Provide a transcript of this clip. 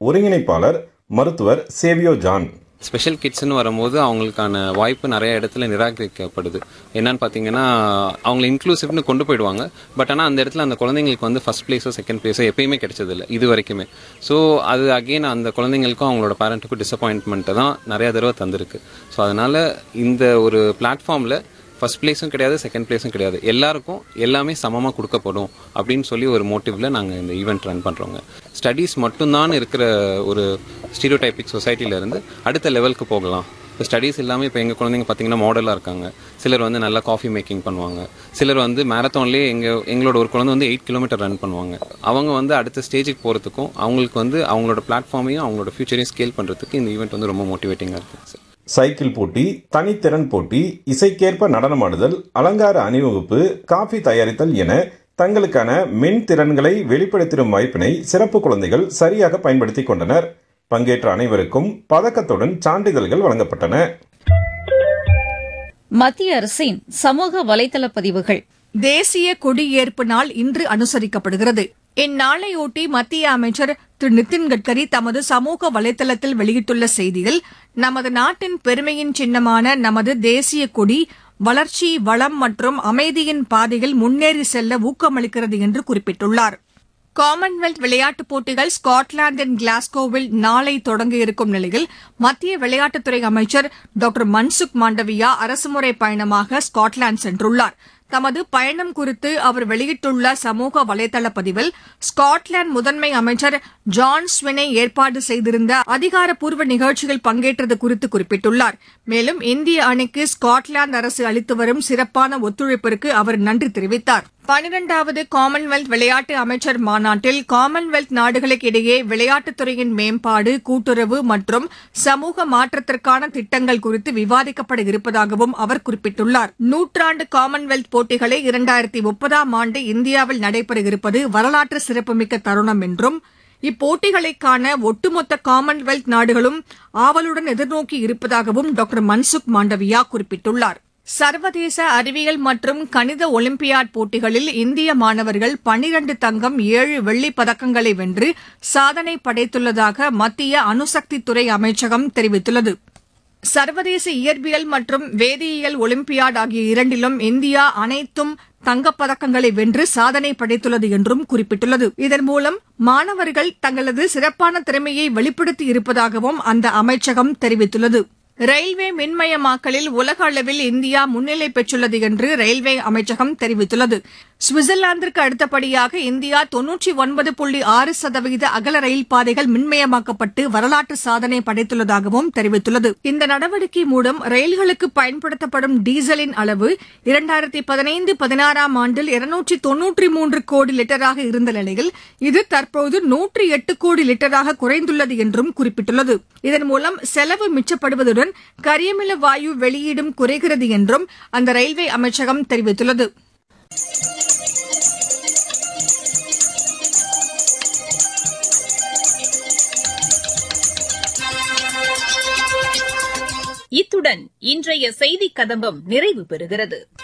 ஒருங்கிணைப்பாளர் மருத்துவர் சேவியோ John special கிட்ஸ்னு வரும்போது அவங்களுக்கான வாய்ப்பு நிறைய இடத்துல நிராகரிக்கப்படுது என்னன்னு பார்த்தீங்கன்னா அவங்களை இன்க்ளூசிவ்னு கொண்டு போயிடுவாங்க பட் ஆனால் அந்த இடத்துல அந்த குழந்தைங்களுக்கு வந்து ஃபர்ஸ்ட் பிளேஸோ செகண்ட் பிளேஸோ எப்பயுமே கிடைச்சதில்ல இது வரைக்குமே ஸோ அது அகெயின் அந்த குழந்தைங்களுக்கும் அவங்களோட பேரண்ட்டுக்கும் டிசப்பாயின்மெண்ட்டை தான் நிறைய தடவை தந்திருக்கு ஸோ அதனால இந்த ஒரு பிளாட்ஃபார்மில் ஃபர்ஸ்ட் பிளேஸும் கிடையாது செகண்ட் பிளேஸும் கிடையாது எல்லாருக்கும் எல்லாமே சமமாக கொடுக்கப்படும் அப்படின்னு சொல்லி ஒரு மோட்டிவில் நாங்கள் இந்த ஈவெண்ட் ரன் பண்ணுறோங்க ஸ்டடீஸ் மட்டும்தான் இருக்கிற ஒரு ஸ்டீரியோடைபிக் சொசைட்டிலேருந்து அடுத்த லெவலுக்கு போகலாம் இப்போ ஸ்டடீஸ் இல்லாமல் இப்போ எங்கள் குழந்தைங்க பார்த்தீங்கன்னா மாடலாக இருக்காங்க சிலர் வந்து நல்லா காஃபி மேக்கிங் பண்ணுவாங்க சிலர் வந்து மேரத்தான்லேயே எங்கள் எங்களோட ஒரு குழந்தை வந்து எயிட் கிலோமீட்டர் ரன் பண்ணுவாங்க அவங்க வந்து அடுத்த ஸ்டேஜுக்கு போகிறதுக்கும் அவங்களுக்கு வந்து அவங்களோட பிளாட்ஃபார்மையும் அவங்களோட ஃபியூச்சரையும் ஸ்கேல் பண்ணுறதுக்கு இந்த ஈவெண்ட் வந்து ரொம்ப மோட்டிவேட்டிங்காக இருக்குது சார் சைக்கிள் போட்டி தனித்திறன் போட்டி இசைக்கேற்ப நடனமாடுதல் அலங்கார அணிவகுப்பு காஃபி தயாரித்தல் என தங்களுக்கான மென் திறன்களை வெளிப்படுத்திடும் வாய்ப்பினை சிறப்பு குழந்தைகள் சரியாக பயன்படுத்திக் கொண்டனர் பங்கேற்ற அனைவருக்கும் பதக்கத்துடன் சான்றிதழ்கள் வழங்கப்பட்டன மத்திய அரசின் சமூக வலைதள பதிவுகள் தேசிய கொடியேற்பு நாள் இன்று அனுசரிக்கப்படுகிறது இந்நாளையொட்டி மத்திய அமைச்சர் திரு நிதின் கட்கரி தமது சமூக வலைதளத்தில் வெளியிட்டுள்ள செய்தியில் நமது நாட்டின் பெருமையின் சின்னமான நமது தேசிய கொடி வளர்ச்சி வளம் மற்றும் அமைதியின் பாதையில் முன்னேறி செல்ல ஊக்கமளிக்கிறது என்று குறிப்பிட்டுள்ளார் காமன்வெல்த் விளையாட்டுப் போட்டிகள் ஸ்காட்லாந்தின் கிளாஸ்கோவில் நாளை தொடங்க இருக்கும் நிலையில் மத்திய விளையாட்டுத்துறை அமைச்சர் டாக்டர் மன்சுக் மாண்டவியா அரசுமுறை பயணமாக ஸ்காட்லாந்து சென்றுள்ளார் தமது பயணம் குறித்து அவர் வெளியிட்டுள்ள சமூக வலைதள பதிவில் ஸ்காட்லாந்து முதன்மை அமைச்சர் ஜான் ஸ்வினை ஏற்பாடு செய்திருந்த அதிகாரப்பூர்வ நிகழ்ச்சியில் பங்கேற்றது குறித்து குறிப்பிட்டுள்ளார் மேலும் இந்திய அணிக்கு ஸ்காட்லாந்து அரசு அளித்து வரும் சிறப்பான ஒத்துழைப்பிற்கு அவர் நன்றி தெரிவித்தார் பனிரெண்டாவது காமன்வெல்த் விளையாட்டு அமைச்சர் மாநாட்டில் காமன்வெல்த் நாடுகளுக்கு இடையே விளையாட்டுத்துறையின் மேம்பாடு கூட்டுறவு மற்றும் சமூக மாற்றத்திற்கான திட்டங்கள் குறித்து விவாதிக்கப்பட இருப்பதாகவும் அவர் குறிப்பிட்டுள்ளார் நூற்றாண்டு காமன்வெல்த் போட்டிகளை இரண்டாயிரத்தி முப்பதாம் ஆண்டு இந்தியாவில் நடைபெற இருப்பது வரலாற்று சிறப்புமிக்க தருணம் என்றும் இப்போட்டிகளை காண ஒட்டுமொத்த காமன்வெல்த் நாடுகளும் ஆவலுடன் எதிர்நோக்கி இருப்பதாகவும் டாக்டர் மன்சுக் மாண்டவியா குறிப்பிட்டுள்ளார் சர்வதேச அறிவியல் மற்றும் கணித ஒலிம்பியாட் போட்டிகளில் இந்திய மாணவர்கள் பனிரண்டு தங்கம் ஏழு வெள்ளிப் பதக்கங்களை வென்று சாதனை படைத்துள்ளதாக மத்திய அணுசக்தித்துறை அமைச்சகம் தெரிவித்துள்ளது சர்வதேச இயற்பியல் மற்றும் வேதியியல் ஒலிம்பியாட் ஆகிய இரண்டிலும் இந்தியா அனைத்தும் தங்கப் பதக்கங்களை வென்று சாதனை படைத்துள்ளது என்றும் குறிப்பிட்டுள்ளது இதன் மூலம் மாணவர்கள் தங்களது சிறப்பான திறமையை வெளிப்படுத்தி இருப்பதாகவும் அந்த அமைச்சகம் தெரிவித்துள்ளது ரயில்வே மின்மயமாக்கலில் உலக அளவில் இந்தியா முன்னிலை பெற்றுள்ளது என்று ரயில்வே அமைச்சகம் தெரிவித்துள்ளது சுவிட்சர்லாந்திற்கு அடுத்தபடியாக இந்தியா தொன்னூற்றி ஒன்பது புள்ளி ஆறு சதவீத அகல ரயில் பாதைகள் மின்மயமாக்கப்பட்டு வரலாற்று சாதனை படைத்துள்ளதாகவும் தெரிவித்துள்ளது இந்த நடவடிக்கை மூலம் ரயில்களுக்கு பயன்படுத்தப்படும் டீசலின் அளவு இரண்டாயிரத்தி பதினைந்து பதினாறாம் ஆண்டில் இருநூற்றி தொன்னூற்றி மூன்று கோடி லிட்டராக இருந்த நிலையில் இது தற்போது நூற்றி எட்டு கோடி லிட்டராக குறைந்துள்ளது என்றும் குறிப்பிட்டுள்ளது இதன் மூலம் செலவு மிச்சப்படுவதுடன் கரியமில வாயு வெளியீடும் குறைகிறது என்றும் அந்த ரயில்வே அமைச்சகம் தெரிவித்துள்ளது இத்துடன் இன்றைய செய்திக் கதம்பம் நிறைவு பெறுகிறது